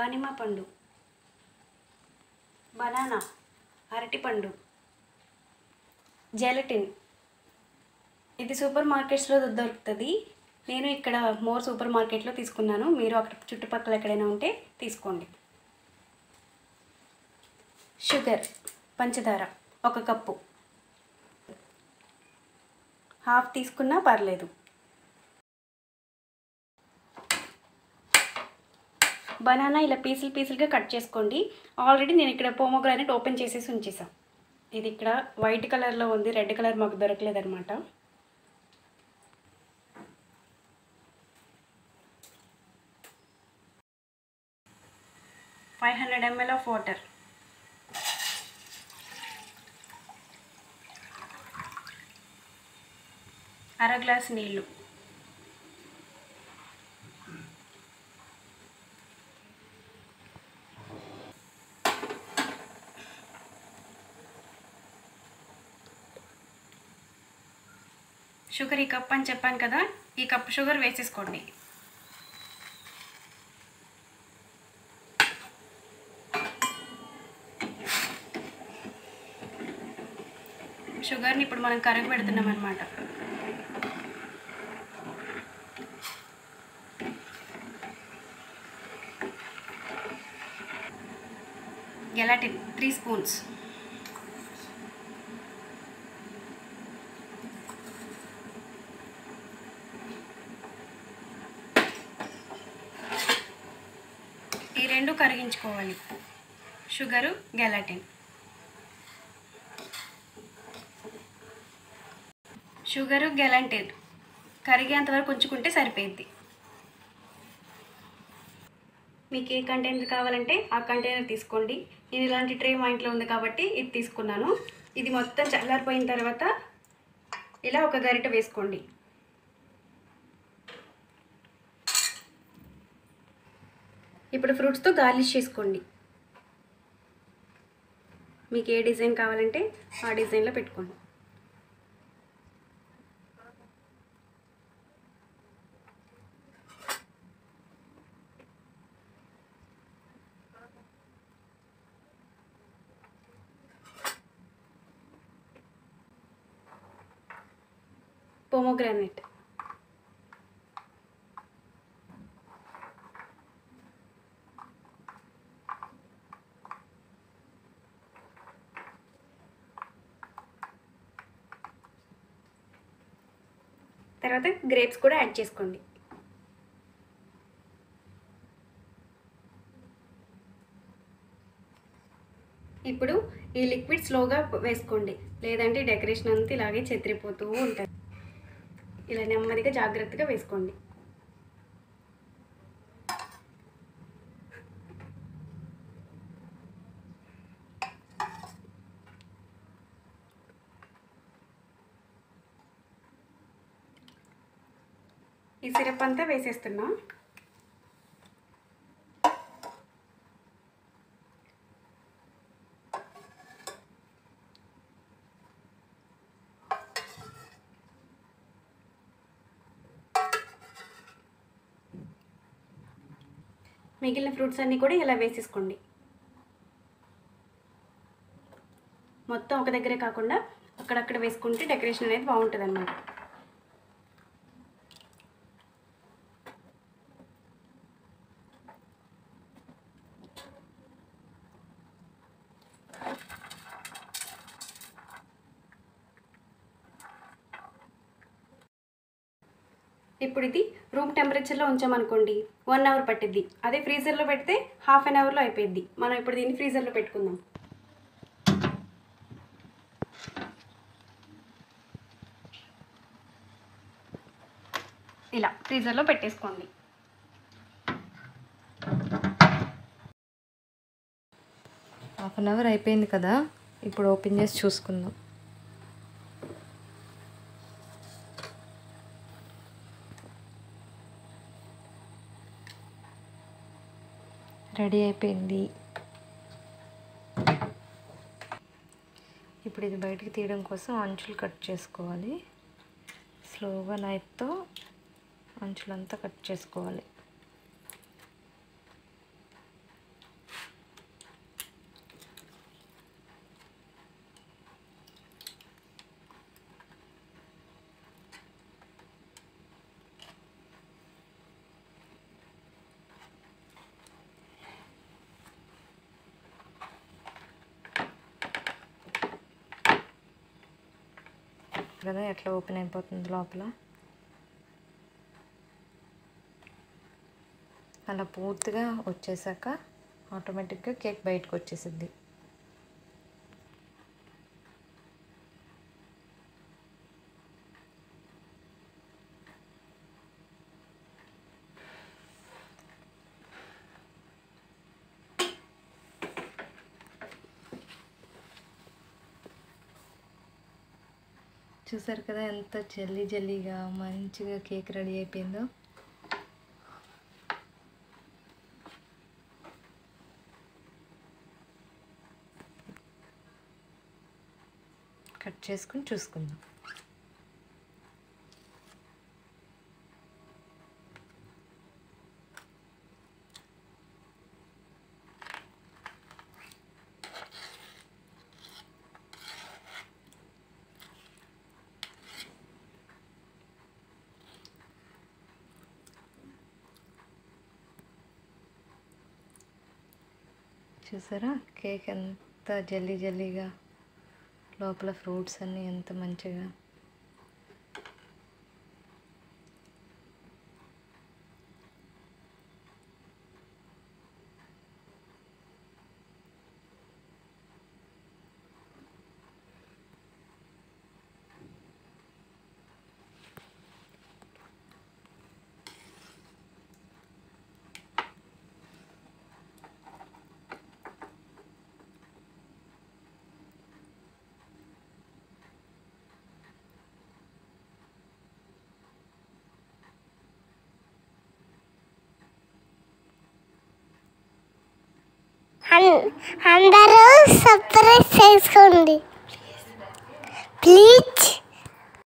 దానిమ్మ పండు బనానా అరటిపండు జెలటిన్ ఇది సూపర్ మార్కెట్స్లో దొరుకుతుంది నేను ఇక్కడ మోర్ సూపర్ మార్కెట్లో తీసుకున్నాను మీరు అక్కడ చుట్టుపక్కల ఎక్కడైనా ఉంటే తీసుకోండి షుగర్ పంచదార ఒక కప్పు హాఫ్ తీసుకున్నా పర్లేదు బనానా ఇలా పీసులు పీసులుగా కట్ చేసుకోండి ఆల్రెడీ నేను ఇక్కడ పోమోగ్రానైట్ ఓపెన్ చేసేసి ఉంచేసాను ఇది ఇక్కడ వైట్ కలర్లో ఉంది రెడ్ కలర్ మాకు దొరకలేదన్నమాట five hundred ML of water అర గ్లాస్ నీళ్ళు షుగర్ ఈ కప్ అని చెప్పాను కదా ఈ కప్ షుగర్ వేసేసుకోండి షుగర్ని ఇప్పుడు మనం కరగ పెడుతున్నాం అనమాట గెలాటిన్ త్రీ స్పూన్స్ ఈ రెండు కరిగించుకోవాలి షుగరు గెలాటిన్ షుగరు గెలాటిన్ కరిగేంత వరకు ఉంచుకుంటే సరిపోయింది మీకు ఏ కంటైనర్ కావాలంటే ఆ కంటైనర్ తీసుకోండి నేను ఇలాంటి ట్రే మా ఇంట్లో ఉంది కాబట్టి ఇది తీసుకున్నాను ఇది మొత్తం చల్లారిపోయిన తర్వాత ఇలా ఒక గరిట వేసుకోండి ఇప్పుడు ఫ్రూట్స్తో గార్లిష్ చేసుకోండి మీకు ఏ డిజైన్ కావాలంటే ఆ డిజైన్లో పెట్టుకోండి pomegranate తర్వాత గ్రేప్స్ కూడా యాడ్ చేసుకోండి ఇప్పుడు ఈ లిక్విడ్ స్లోగా వేసుకోండి లేదంటే డెకరేషన్ అంతా ఇలాగే చెదిరిపోతూ ఉంటుంది ఇలా నెమ్మదిగా జాగ్రత్తగా వేసుకోండి ఈ సిరప్ అంతా వేసేస్తున్నా మిగిలిన ఫ్రూట్స్ అన్నీ కూడా ఇలా వేసేసుకోండి మొత్తం ఒక దగ్గరే కాకుండా అక్కడక్కడ వేసుకుంటే డెకరేషన్ అనేది బాగుంటుంది అన్నమాట ఇప్పుడు ఇది రూమ్ టెంపరేచర్లో ఉంచామనుకోండి వన్ అవర్ పట్టిద్ది అదే ఫ్రీజర్లో పెడితే హాఫ్ అన్ అవర్లో అయిపోయింది మనం ఇప్పుడు దీన్ని ఫ్రీజర్లో పెట్టుకుందాం ఇలా ఫ్రీజర్లో పెట్టేసుకోండి హాఫ్ అన్ అవర్ అయిపోయింది కదా ఇప్పుడు ఓపెన్ చేసి చూసుకుందాం రెడీ అయిపోయింది ఇప్పుడు ఇది బయటికి తీయడం కోసం అంచులు కట్ చేసుకోవాలి స్లోగా నైఫ్తో అంచులంతా కట్ చేసుకోవాలి కదా ఎట్లా ఓపెన్ అయిపోతుంది లోపల అలా పూర్తిగా వచ్చేసాక ఆటోమేటిక్గా కేక్ బయటకు వచ్చేసిద్ది చూసారు కదా ఎంత జల్లీ జల్లీగా మంచిగా కేక్ రెడీ అయిపోయిందో కట్ చేసుకుని చూసుకుందాం చూసారా కేక్ ఎంత జల్లీ జల్లీగా లోపల ఫ్రూట్స్ అన్నీ ఎంత మంచిగా అన్- అందరూ సర్ప్రైజ్ చేసుకోండి ప్లీజ్